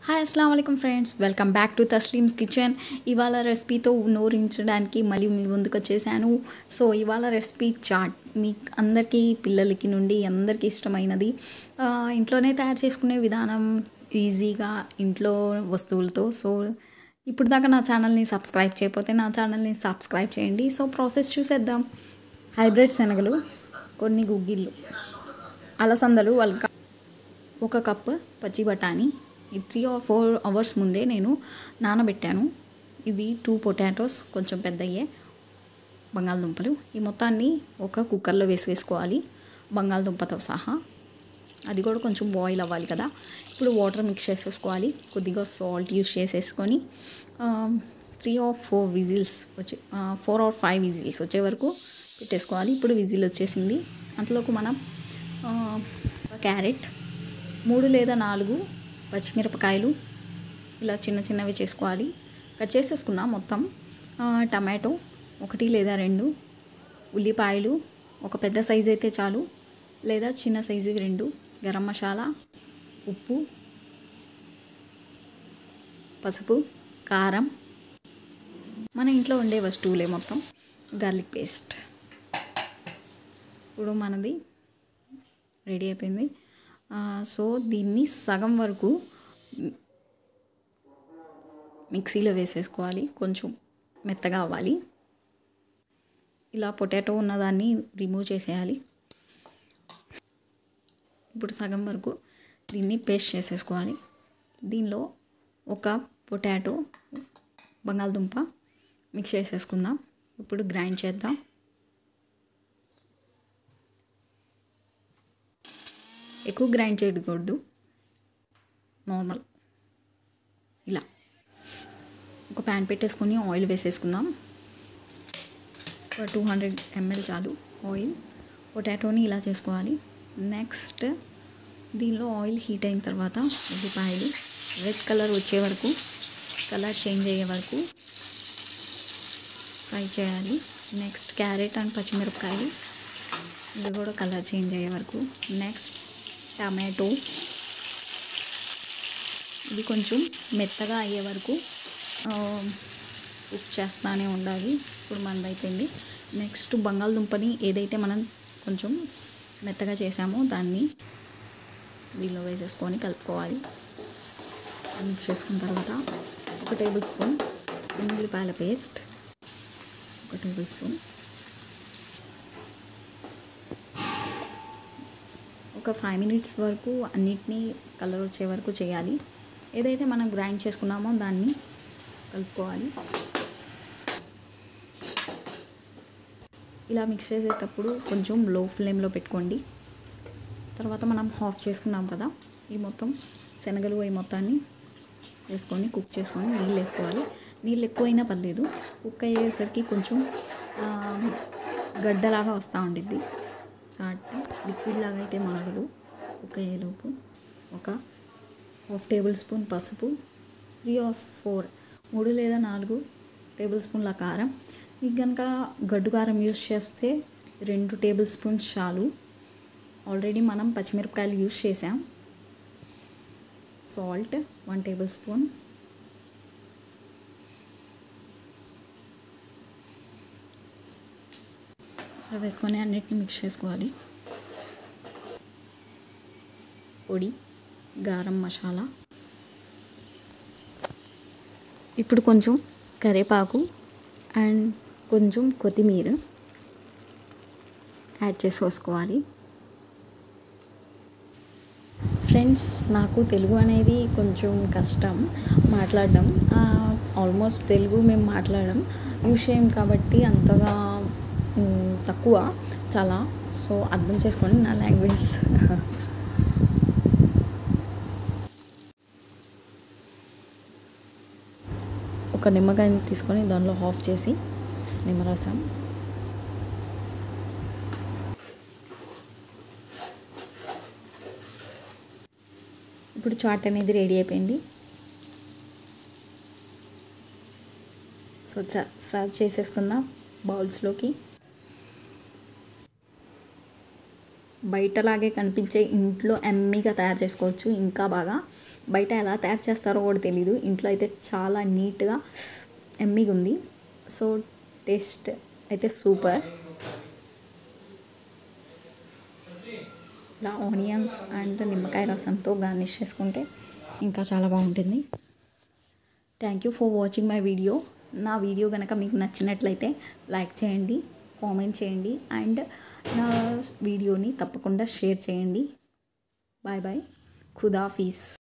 hi అస్సలం అయికం friends welcome back to Tasleem's kitchen ఇవాళ రెసిపీతో నోరించడానికి మళ్ళీ మీ ముందుకు వచ్చేసాను సో ఇవాళ రెసిపీ చాట్ మీ అందరికీ పిల్లలకి నుండి అందరికీ ఇష్టమైనది ఆ, ఇంట్లోనే తయారు చేసుకునే విధానం ఈజీగా ఇంట్లో వస్తువులతో సో ఇప్పుడు దాకా నా ఛానల్ని సబ్స్క్రైబ్ చేయకపోతే నా ఛానల్ని సబ్స్క్రైబ్ చేయండి సో ప్రాసెస్ చూసేద్దాం హైబ్రిడ్ శనగలు కొన్ని గుగ్గిళ్ళు అలసందలు వాళ్ళ ఒక కప్ పచ్చి బఠానీ ఈ త్రీ ఆర్ ఫోర్ అవర్స్ ముందే నేను నానబెట్టాను ఇది టూ పొటాటోస్ కొంచెం పెద్దయ్యే బంగాళదుంపలు ఈ మొత్తాన్ని ఒక కుక్కర్లో వేసేసుకోవాలి బంగాళదుంపతో సహా అది కూడా కొంచెం బాయిల్ అవ్వాలి కదా ఇప్పుడు వాటర్ మిక్స్ చేసేసుకోవాలి కొద్దిగా సాల్ట్ యూస్ చేసేసుకొని త్రీ ఆర్ ఫోర్ విజిల్స్ వచ్చే ఫోర్ ఆర్ ఫైవ్ విజిల్స్ వచ్చే వరకు పెట్టేసుకోవాలి ఇప్పుడు విజిల్ వచ్చేసింది అంతలోకి మనం ఆ, క్యారెట్ మూడు లేదా నాలుగు పచ్చిమిరపకాయలు ఇలా చిన్న చిన్నవి చేసుకోవాలి కట్ చేసేసుకున్నా మొత్తం ఆ, టమాటో ఒకటి లేదా రెండు ఉల్లిపాయలు ఒక పెద్ద సైజు అయితే చాలు లేదా చిన్న సైజు రెండు గరం మసాలా ఉప్పు పసుపు కారం మన ఇంట్లో ఉండే వస్తువులే మొత్తం గార్లిక్ పేస్ట్ ఇప్పుడు మనది రెడీ అయిపోయింది ఆ, సో దీన్ని సగం వరకు మిక్సీలో వేసేసుకోవాలి కొంచెం మెత్తగా అవ్వాలి ఇలా పొటాటో ఉన్నదాన్ని రిమూవ్ చేసేయాలి ఇప్పుడు సగం వరకు దీన్ని పేస్ట్ చేసేసుకోవాలి దీనిలో ఒక పొటాటో బంగాళదుంప మిక్స్ చేసేసుకుందాం ఇప్పుడు గ్రైండ్ చేద్దాం ఎక్కువ గ్రైండ్ చేయకూడదు నార్మల్ ఇలా ఒక ప్యాన్ పెట్టేసుకొని ఆయిల్ వేసేసుకుందాం ఒక టూ హండ్రెడ్ ఎంఎల్ చాలు ఆయిల్ పొటాటోని ఇలా చేసుకోవాలి నెక్స్ట్ దీనిలో ఆయిల్ హీట్ అయిన తర్వాత ఉల్లిపాయలు రెడ్ కలర్ వచ్చే వరకు కలర్ చేంజ్ అయ్యే వరకు ఫ్రై చేయాలి నెక్స్ట్ క్యారెట్ అండ్ పచ్చిమిరపకాయలు ఇది కూడా కలర్ చేంజ్ అయ్యే వరకు నెక్స్ట్ టమాటో ఇది కొంచెం మెత్తగా అయ్యే వరకు ఆ, కుక్ చేస్తానే ఉండాలి ఇప్పుడు మనది అయిపోయింది నెక్స్ట్ బంగాళదుంపని ఏదైతే మనం కొంచెం మెత్తగా చేసామో దాన్ని దీనిలో వేసేసుకొని కలుపుకోవాలి మిక్స్ చేసుకున్న తర్వాత ఒక టేబుల్ స్పూన్ ఉల్లిపాయల పేస్ట్ ఒక టేబుల్ స్పూన్ ఒక ఫైవ్ మినిట్స్ వరకు అన్నిటినీ కలర్ వచ్చే వరకు చేయాలి ఏదైతే మనం గ్రైండ్ చేసుకున్నామో దాన్ని కలుపుకోవాలి ఇలా మిక్స్ చేసేటప్పుడు కొంచెం లో ఫ్లేమ్లో పెట్టుకోండి తర్వాత మనం హాఫ్ చేసుకున్నాం కదా ఈ మొత్తం శనగలు ఈ మొత్తాన్ని వేసుకొని కుక్ చేసుకొని నీళ్ళు వేసుకోవాలి నీళ్ళు ఎక్కువైనా పర్లేదు కుక్ అయ్యేసరికి కొంచెం ఆ, గడ్డలాగా వస్తూ ఉండిద్ది చాట్ లిక్విడ్ లాగా అయితే మారదు కుక్ అయ్యేలోపు ఒక హాఫ్ టేబుల్ స్పూన్ పసుపు త్రీ ఆర్ ఫోర్ మూడు లేదా నాలుగు టేబుల్ స్పూన్ల కారం మీకు కనుక గడ్డు కారం యూస్ చేస్తే రెండు టేబుల్ స్పూన్స్ చాలు ఆల్రెడీ మనం పచ్చిమిరపకాయలు యూస్ చేసాం సాల్ట్ వన్ టేబుల్ స్పూన్ ఇలా వేసుకొని అన్నిటిని మిక్స్ చేసుకోవాలి పొడి గారం మసాలా ఇప్పుడు కొంచెం కరివేపాకు అండ్ కొంచెం కొత్తిమీర యాడ్ చేసుకోవాలి ఫ్రెండ్స్ నాకు తెలుగు అనేది కొంచెం కష్టం మాట్లాడడం ఆల్మోస్ట్ తెలుగు మేము మాట్లాడడం యూస్ చేయం కాబట్టి అంతగా మ్, తక్కువ చాలా సో అర్థం చేసుకోండి నా లాంగ్వేజ్ ఒక నిమ్మకాయని తీసుకొని దానిలో హాఫ్ చేసి నిమ్మరసం ఇప్పుడు చాట్ అనేది రెడీ అయిపోయింది సో చ- సర్వ్ చేసేసుకుందాం బౌల్స్లోకి బయటలాగే కనిపించే ఇంట్లో ఎమ్మీగా తయారు చేసుకోవచ్చు ఇంకా బాగా బయట ఎలా తయారు చేస్తారో కూడా తెలీదు ఇంట్లో అయితే చాలా నీట్గా ఎమ్మిగా ఉంది సో టేస్ట్ అయితే సూపర్ ఇలా ఆనియన్స్ అండ్ నిమ్మకాయ రసంతో గార్నిష్ చేసుకుంటే ఇంకా చాలా బాగుంటుంది thank you for watching my video నా వీడియో కనుక మీకు నచ్చినట్లయితే లైక్ చేయండి కామెంట్ చేయండి అండ్ నా వీడియోని తప్పకుండా షేర్ చేయండి బాయ్ బాయ్ ఖుదాఫీస్